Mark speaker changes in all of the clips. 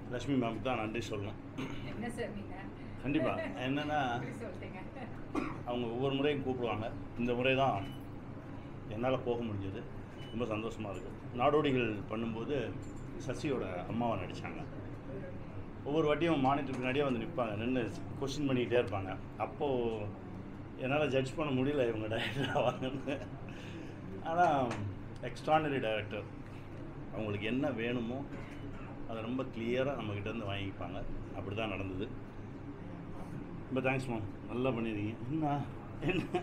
Speaker 1: லக்ஷ்மி மேம்க்கு தான் நன்றி சொல்லணும்
Speaker 2: என்ன சார் நீங்க
Speaker 1: கண்டிப்பாக என்னென்னா
Speaker 2: இப்படி சொல்லிட்டீங்க
Speaker 1: அவங்க ஒவ்வொரு முறையும் கூப்பிடுவாங்க இந்த முறை தான் என்னால் போக முடிஞ்சது ரொம்ப சந்தோஷமாக இருக்குது நாடோடிகள் பண்ணும்போது சசியோட அம்மாவை நடித்தாங்க ஒவ்வொரு வாட்டியும் மானிட்டர் பின்னாடியே வந்து நிற்பாங்க நின்று கொஸ்டின் பண்ணிக்கிட்டே இருப்பாங்க அப்போது என்னால் ஜட்ஜ் பண்ண முடியல இவங்க டைரக்டர் ஆவாங்கன்னு ஆனால் எக்ஸ்ட்ரானரி டைரக்டர் அவங்களுக்கு என்ன வேணுமோ அதை ரொம்ப கிளியராக நம்மக்கிட்ட இருந்து வாங்கிப்பாங்க அப்படி தான் நடந்தது ரொம்ப தேங்க்ஸ் மேம் நல்லா பண்ணிடுறீங்க என்ன என்ன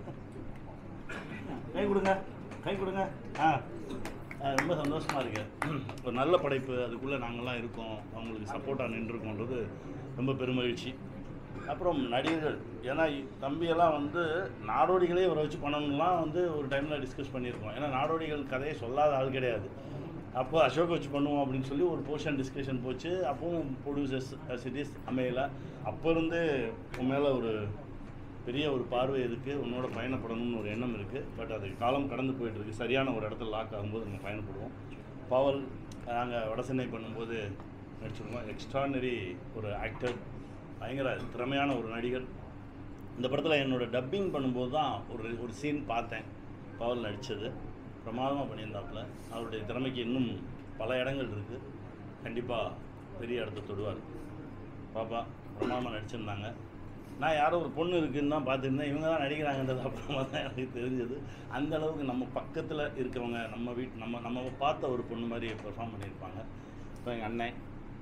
Speaker 1: கை கொடுங்க கை கொடுங்க ஆ ஆ, ரொம்ப சந்தோஷமாக இருக்கு ஒரு நல்ல படைப்பு அதுக்குள்ளே நாங்கள்லாம் இருக்கோம் அவங்களுக்கு சப்போர்ட்டாக நின்றுருக்கோன்றது ரொம்ப பெருமகிழ்ச்சி அப்புறம் நடிகர்கள் ஏன்னா இ- தம்பியெல்லாம் வந்து நாடோடிகளே இவரை வச்சு பண்ணணும்லாம் வந்து ஒரு டைமில் டிஸ்கஸ் பண்ணியிருக்கோம் ஏன்னா நாடோடிகள் கதையை சொல்லாத ஆள் கிடையாது அப்போ அசோக் வச்சு பண்ணுவோம் அப்படின்னு சொல்லி ஒரு போர்ஷன் டிஸ்கஷன் போச்சு அப்பவும் ப்ரொடியூசர்ஸ் சிட்டிஸ் அமையல அப்போ இருந்து உன் மேலே ஒரு பெரிய ஒரு பார்வை இருக்குது உன்னோட பயணப்படணும்னு ஒரு எண்ணம் இருக்குது பட் அது காலம் கடந்து போயிட்டு இருக்கு சரியான ஒரு இடத்துல லாக் ஆகும்போது நம்ம பயணப்படுவோம் பவல் நாங்கள் வடசென்னை பண்ணும்போது நடிச்சிருக்கோம் எக்ஸ்ட்ரானரி ஒரு ஆக்டர் பயங்கர திறமையான ஒரு நடிகர் இந்த படத்தில் என்னோட டப்பிங் பண்ணும்போது தான் ஒரு ஒரு சீன் பார்த்தேன் பவல் நடித்தது பிரமாதமாக பண்ணியிருந்தாப்புல அவருடைய திறமைக்கு இன்னும் பல இடங்கள் இருக்குது கண்டிப்பாக பெரிய இடத்த தொடுவார் பாப்பா பிரமாதமாக நடிச்சிருந்தாங்க நான் யாரோ ஒரு பொண்ணு இருக்குன்னு தான் பார்த்துருந்தேன் இவங்க தான் நடிக்கிறாங்கன்றது அப்புறமா தான் எனக்கு தெரிஞ்சது அந்த அளவுக்கு நம்ம பக்கத்தில் இருக்கவங்க நம்ம வீட் நம்ம நம்ம பார்த்த ஒரு பொண்ணு மாதிரி பெர்ஃபார்ம் பண்ணியிருப்பாங்க இப்போ எங்கள் அண்ணன்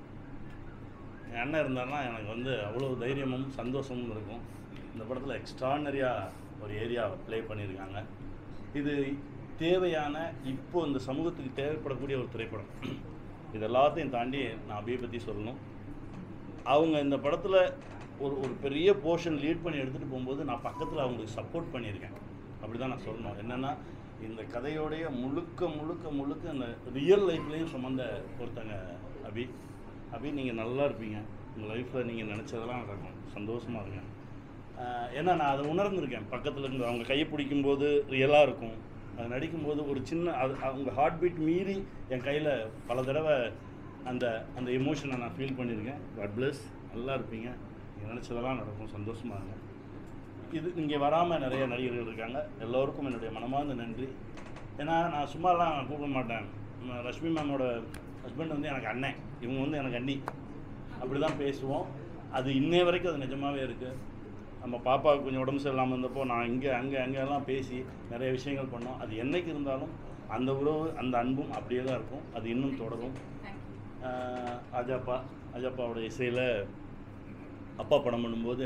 Speaker 1: என் அண்ணன் இருந்தாருன்னா எனக்கு வந்து அவ்வளோ தைரியமும் சந்தோஷமும் இருக்கும் இந்த படத்தில் எக்ஸ்ட்ரானரியாக ஒரு ஏரியா ப்ளே பண்ணியிருக்காங்க இது தேவையான இப்போ இந்த சமூகத்துக்கு தேவைப்படக்கூடிய ஒரு திரைப்படம் இது எல்லாத்தையும் தாண்டி நான் அபியை பற்றி சொல்லணும் அவங்க இந்த படத்தில் ஒரு ஒரு பெரிய போர்ஷன் லீட் பண்ணி எடுத்துகிட்டு போகும்போது நான் பக்கத்தில் அவங்களுக்கு சப்போர்ட் பண்ணியிருக்கேன் அப்படி தான் நான் சொல்லணும் என்னென்னா இந்த கதையோடைய முழுக்க முழுக்க முழுக்க இந்த ரியல் லைஃப்லேயும் சுமந்த ஒருத்தங்க அபி அபி நீங்கள் நல்லா இருப்பீங்க உங்கள் லைஃப்பில் நீங்கள் நினச்சதெல்லாம் நடக்கும் சந்தோஷமாக இருங்க ஆஹ் ஏன்னா நான் அதை உணர்ந்திருக்கேன் பக்கத்தில் இருந்து அவங்க கையை பிடிக்கும்போது ரியலாக இருக்கும் அது நடிக்கும்போது ஒரு சின்ன அது அவங்க ஹார்ட் பீட் மீறி என் கையில் பல தடவை அந்த அந்த எமோஷனை நான் ஃபீல் பண்ணியிருக்கேன் காட் பிளஸ் நல்லா இருப்பீங்க நீங்கள் நினச்சதெல்லாம் நடக்கும் சந்தோஷமாக இருங்க இது இங்கே வராமல் நிறைய நடிகர்கள் இருக்காங்க எல்லோருக்கும் என்னுடைய மனமார்ந்த நன்றி ஏன்னா நான் சும்மாலாம் கூப்பிட மாட்டேன் ம- ரஷ்மி மேமோட ஹஸ்பண்ட் வந்து எனக்கு அண்ணன் இவங்க வந்து எனக்கு அண்ணி அப்படி தான் பேசுவோம் அது இன்னைய வரைக்கும் அது நிஜமாகவே இருக்குது நம்ம பாப்பாவுக்கு கொஞ்சம் உடம்பு சரியில்லாமல் இருந்தப்போ நான் இங்கே அங்கே அங்கெல்லாம் பேசி நிறைய விஷயங்கள் பண்ணோம் அது என்னைக்கு இருந்தாலும் அந்த உறவு அந்த அன்பும் அப்படியே தான் இருக்கும் அது இன்னும் தொடரும்
Speaker 2: தேங்க்யூ
Speaker 1: ஆஹ் அஜாப்பா அஜாப்பாவோட இசையில் அப்பா படம் பண்ணும்போது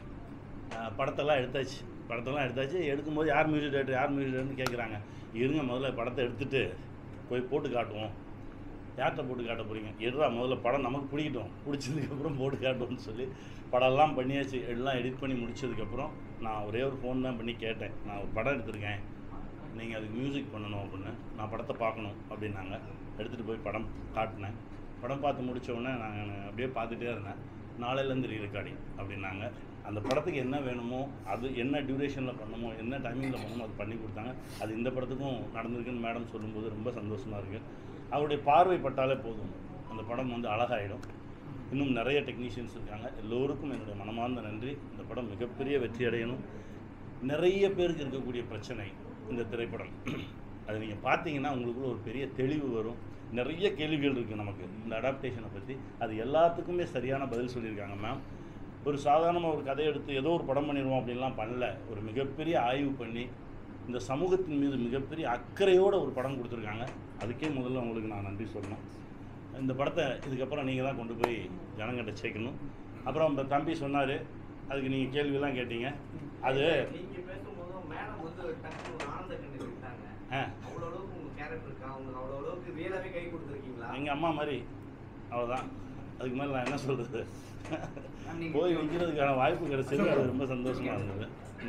Speaker 1: ஆஹ் படத்தெல்லாம் எடுத்தாச்சு படத்தெல்லாம் எடுத்தாச்சு எடுக்கும்போது யார் மியூசிக் டேரக்டர் யார் மியூசிக் டேரக்டர்னு கேட்குறாங்க இருங்க முதல்ல படத்தை எடுத்துட்டு போய் போட்டு காட்டுவோம் யார்கிட்ட போட்டு காட்ட போகிறீங்க எடுறா முதல்ல படம் நமக்கு பிடிக்கட்டும் பிடிச்சதுக்கப்புறம் போட்டு காட்டுவோம்னு சொல்லி படம்லாம் பண்ணியாச்சு எல்லாம் எடிட் பண்ணி முடிச்சதுக்கப்புறம் நான் ஒரே ஒரு ஃபோன் தான் பண்ணி கேட்டேன் நான் ஒரு படம் எடுத்திருக்கேன் நீங்கள் அதுக்கு மியூசிக் பண்ணணும் அப்படின்னு நான் படத்தை பார்க்கணும் அப்படின்னாங்க எடுத்துகிட்டு போய் படம் காட்டினேன் படம் பார்த்து முடிச்ச உடனே நான் அப்படியே பார்த்துட்டே இருந்தேன் நாளையிலேருந்து ரீ ரெக்கார்டிங் அப்படின்னாங்க அந்த படத்துக்கு என்ன வேணுமோ அது என்ன டியூரேஷனில் பண்ணணுமோ என்ன டைமிங்கில் பண்ணணுமோ அது பண்ணி கொடுத்தாங்க அது இந்த படத்துக்கும் நடந்திருக்குன்னு மேடம் சொல்லும்போது ரொம்ப சந்தோஷமாக இருக்குது அவருடைய பார்வை பட்டாலே போதும் அந்த படம் வந்து அழகாயிடும் இன்னும் நிறைய டெக்னீஷியன்ஸ் இருக்காங்க எல்லோருக்கும் என்னுடைய மனமார்ந்த நன்றி இந்த படம் மிகப்பெரிய வெற்றி அடையணும் நிறைய பேருக்கு இருக்கக்கூடிய பிரச்சனை இந்த திரைப்படம் அது நீங்கள் பார்த்தீங்கன்னா உங்களுக்குள்ள ஒரு பெரிய தெளிவு வரும் நிறைய கேள்விகள் இருக்குது நமக்கு இந்த அடாப்டேஷனை பற்றி அது எல்லாத்துக்குமே சரியான பதில் சொல்லியிருக்காங்க மேம் ஒரு சாதாரணமாக ஒரு கதை எடுத்து ஏதோ ஒரு படம் பண்ணிடுவோம் அப்படின்லாம் பண்ணல ஒரு மிகப்பெரிய ஆய்வு பண்ணி இந்த சமூகத்தின் மீது மிகப்பெரிய அக்கறையோட ஒரு படம் கொடுத்துருக்காங்க அதுக்கே முதல்ல உங்களுக்கு நான் நன்றி சொல்லணும் இந்த படத்தை இதுக்கப்புறம் நீங்கள் தான் கொண்டு போய் ஜனங்கிட்ட சேர்க்கணும் அப்புறம் இந்த தம்பி சொன்னார் அதுக்கு நீங்கள் கேள்வியெல்லாம் கேட்டீங்க அது
Speaker 3: நீங்க பேசும்போது மேடம் வந்து டக்குனு ஒரு ஆனந்த கண்ணீர் விட்டாங்க
Speaker 1: ஆ
Speaker 3: அவ்வளோ அளவுக்கு உங்க கேரக்டர் இருக்கா அவங்க அவ்வளோ அளவுக்கு ரியலாவே கை கொடுத்துருக்கீங்களா
Speaker 1: எங்கள் அம்மா மாதிரி அவ்வளோதான் அதுக்கு மேலே நான் என்ன சொல்கிறது
Speaker 3: மேம், நீங்க-
Speaker 1: போய் வைக்கிறதுக்கான வாய்ப்பு கிடைச்சது அது ரொம்ப சந்தோஷமாக இருந்தது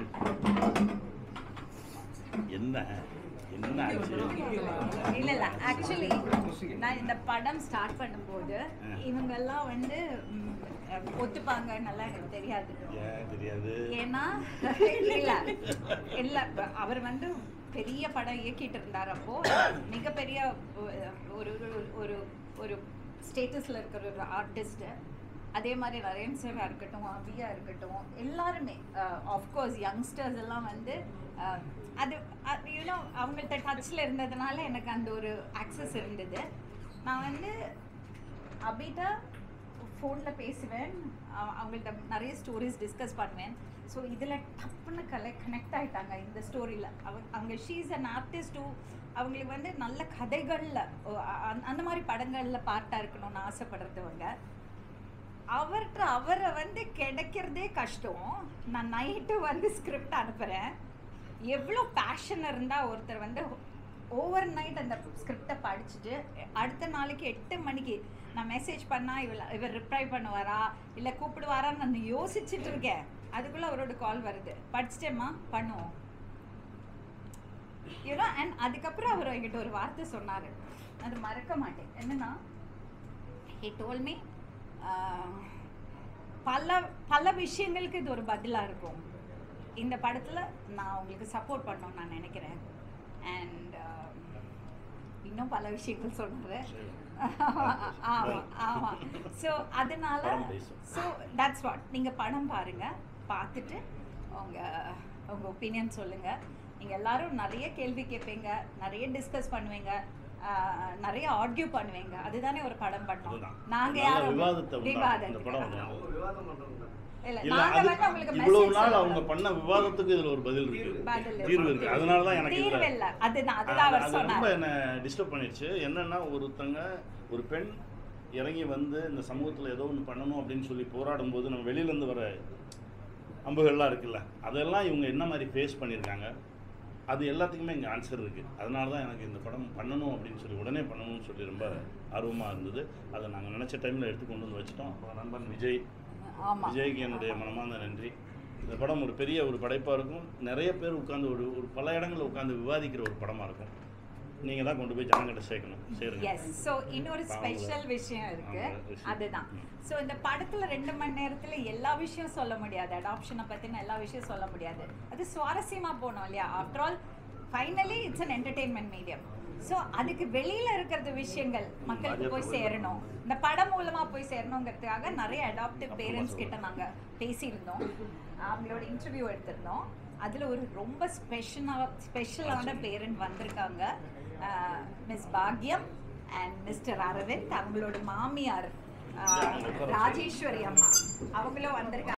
Speaker 1: ம். என்ன என்ன ஆச்சு
Speaker 4: இல்ல இல்ல ஆக்சுவலி நான் இந்த படம் ஸ்டார்ட் பண்ணும்போது
Speaker 1: ஆ.
Speaker 4: இவங்கெல்லாம் வந்து ம், ஒத்துப்பாங்கன்னெல்லாம் எனக்கு தெரியாது
Speaker 1: ஏன் தெரியாது
Speaker 4: ஏன்னா இல்ல இல்ல அவர் வந்து பெரிய படம் இயக்கிட்டு இருந்தார் அப்போ மிகப்பெரிய ஒரு ஒரு ஒரு ஒரு ஸ்டேட்டஸில் இருக்கிற ஒரு ஆர்டிஸ்ட்டு அதே மாதிரி நரேன் சாரா இருக்கட்டும் அபியா இருக்கட்டும் எல்லாருமே ஆஃப்கோர்ஸ் யங்ஸ்டர்ஸ் எல்லாம் வந்து அஹ், அது யூனோ அவங்கள்ட்ட டச்சில் இருந்ததுனால எனக்கு அந்த ஒரு ஆக்சஸ் இருந்தது நான் வந்து அபிட்ட ஃபோனில் பேசுவேன் அவ- அவங்கள்ட்ட நிறைய ஸ்டோரிஸ் டிஸ்கஸ் பண்ணுவேன் ஸோ இதில் டப்புன்னு கலை கனெக்ட் ஆயிட்டாங்க இந்த ஸ்டோரியில் அவ அவங்க ஷீஸ் அன் ஆர்டிஸ்ட் அவங்களுக்கு வந்து நல்ல கதைகளில் அந்த மாதிரி படங்களில் பார்ட்டாக இருக்கணும்னு ஆசைப்படுறவங்க அவர்கிட்ட அவரை வந்து கிடைக்கிறதே கஷ்டம் நான் நைட்டு வந்து ஸ்கிரிப்ட் அனுப்புகிறேன் எவ்வளோ பேஷன் இருந்தால் ஒருத்தர் வந்து ஓவர் நைட் அந்த ஸ்கிரிப்டை படிச்சுட்டு அடுத்த நாளைக்கு எட்டு மணிக்கு நான் மெசேஜ் பண்ணால் இவள் இவர் ரிப்ளை பண்ணுவாரா இல்லை கூப்பிடுவாரான்னு நான் யோசிச்சுட்டு இருக்கேன் அதுக்குள்ளே அவரோட கால் வருது படிச்சிட்டேம்மா பண்ணுவோம் யூனோ அண்ட் அதுக்கப்புறம் அவர் என்கிட்ட ஒரு வார்த்தை சொன்னார் அது மறக்க மாட்டேன் என்னன்னா ஹி டோல் மீ பல பல விஷயங்களுக்கு இது ஒரு பதிலாக இருக்கும் இந்த படத்தில் நான் உங்களுக்கு சப்போர்ட் பண்ணணும்னு நான் நினைக்கிறேன் அண்ட் இன்னும் பல விஷயங்கள் சொன்னார் ஆமாம் ஆமாம் ஸோ அதனால
Speaker 1: படம் பேசும்.
Speaker 4: ஸோ தட்ஸ் வாட் நீங்கள் படம் பாருங்கள் பார்த்துட்டு உங்கள் உங்கள் ஒப்பீனியன் சொல்லுங்கள் நீங்கள் எல்லாரும் நிறைய கேள்வி கேட்பீங்க நிறைய டிஸ்கஸ் பண்ணுவீங்க ஆஹ், நிறைய ஆர்கியூ பண்ணுவீங்க அதுதானே ஒரு படம் பண்ணோம்
Speaker 1: அதுதான்.
Speaker 4: நாங்க
Speaker 1: நல்ல
Speaker 4: யாரும்
Speaker 1: விவாதத்தை உண்டாக்கும் இந்த
Speaker 4: விவாதத்துக்கு.
Speaker 1: படம் வந்து.
Speaker 3: அவங்க விவாதம் பண்றவங்க தான்.
Speaker 4: இல்ல
Speaker 1: இல்ல
Speaker 4: நாங்க
Speaker 1: அது
Speaker 4: வந்து உங்களுக்கு
Speaker 1: இவ்வளவு
Speaker 4: message
Speaker 1: நாள் அவங்க
Speaker 4: சொல்றோம்.
Speaker 1: பண்ண விவாதத்துக்கு இதுல ஒரு பதில் இருக்கு
Speaker 4: பதில்
Speaker 1: தீர்வு இருக்கு அதனால தான் எனக்கு
Speaker 4: தீர்வு
Speaker 1: இதுல
Speaker 4: இல்ல அதுதான் அதுதான்
Speaker 1: அது
Speaker 4: அவர்
Speaker 1: அது ரொம்ப
Speaker 4: சொன்னார்
Speaker 1: என்ன டிஸ்டர்ப் பண்ணிடுச்சு என்னன்னா ஒருத்தங்க ஒரு பெண் இறங்கி வந்து இந்த சமூகத்துல ஏதோ ஒன்று பண்ணணும் அப்படின்னு சொல்லி போராடும் போது நம்ம வெளியில இருந்து வர அம்புகள்லாம் இருக்குல்ல அதெல்லாம் இவங்க என்ன மாதிரி ஃபேஸ் பண்ணியிருக்காங்க அது எல்லாத்துக்குமே இங்கே ஆன்சர் இருக்குது அதனால தான் எனக்கு இந்த படம் பண்ணணும் அப்படின்னு சொல்லி உடனே பண்ணணும்னு சொல்லி ரொம்ப ஆர்வமாக இருந்தது அதை நாங்கள் நினச்ச டைமில் எடுத்து கொண்டு வந்து வச்சிட்டோம் அப்புறம் நண்பன் விஜய்
Speaker 4: ஆமா
Speaker 1: விஜய்க்கு என்னுடைய மனமார்ந்த நன்றி இந்த படம் ஒரு பெரிய ஒரு படைப்பாக இருக்கும் நிறைய பேர் உட்காந்து ஒரு ஒரு பல இடங்களில் உட்காந்து விவாதிக்கிற ஒரு படமாக இருக்கும் நீங்கள் தான் கொண்டு போய் ஜனங்கிட்ட சேர்க்கணும் சேருங்க
Speaker 4: எஸ் ஸோ இன்னொரு
Speaker 1: பாவம்.
Speaker 4: ஸ்பெஷல் விஷயம் இருக்கு
Speaker 1: ஆமா, விஷயம்.
Speaker 4: அதுதான்
Speaker 1: ம்.
Speaker 4: ஸோ இந்த படத்துல ரெண்டு மணி நேரத்துல எல்லா விஷயம் சொல்ல முடியாது அடாப்ஷனை பத்தின எல்லா விஷயம் சொல்ல முடியாது அது சுவாரஸ்யமா போகணும் இல்லையா after all finally it's an entertainment medium so அதுக்கு வெளியில இருக்கிறது விஷயங்கள் மக்களுக்கு போய் சேரணும் இந்த படம் மூலமா போய் சேரணுங்கிறதுக்காக நிறைய அடாப்டிவ் பேரண்ட்ஸ் கிட்ட நாங்க பேசியிருந்தோம் அவங்களோட இன்டர்வியூ எடுத்திருந்தோம் அதுல ஒரு ரொம்ப ஸ்பெஷலாக ஸ்பெஷலான பேரண்ட் வந்திருக்காங்க மிஸ் பாக்யம் அண்ட் மிஸ்டர் அரவிந்த் அவங்களோட மாமியார் ஆஹ், ராஜேஸ்வரி அம்மா அவங்களும் வந்திருக்காங்க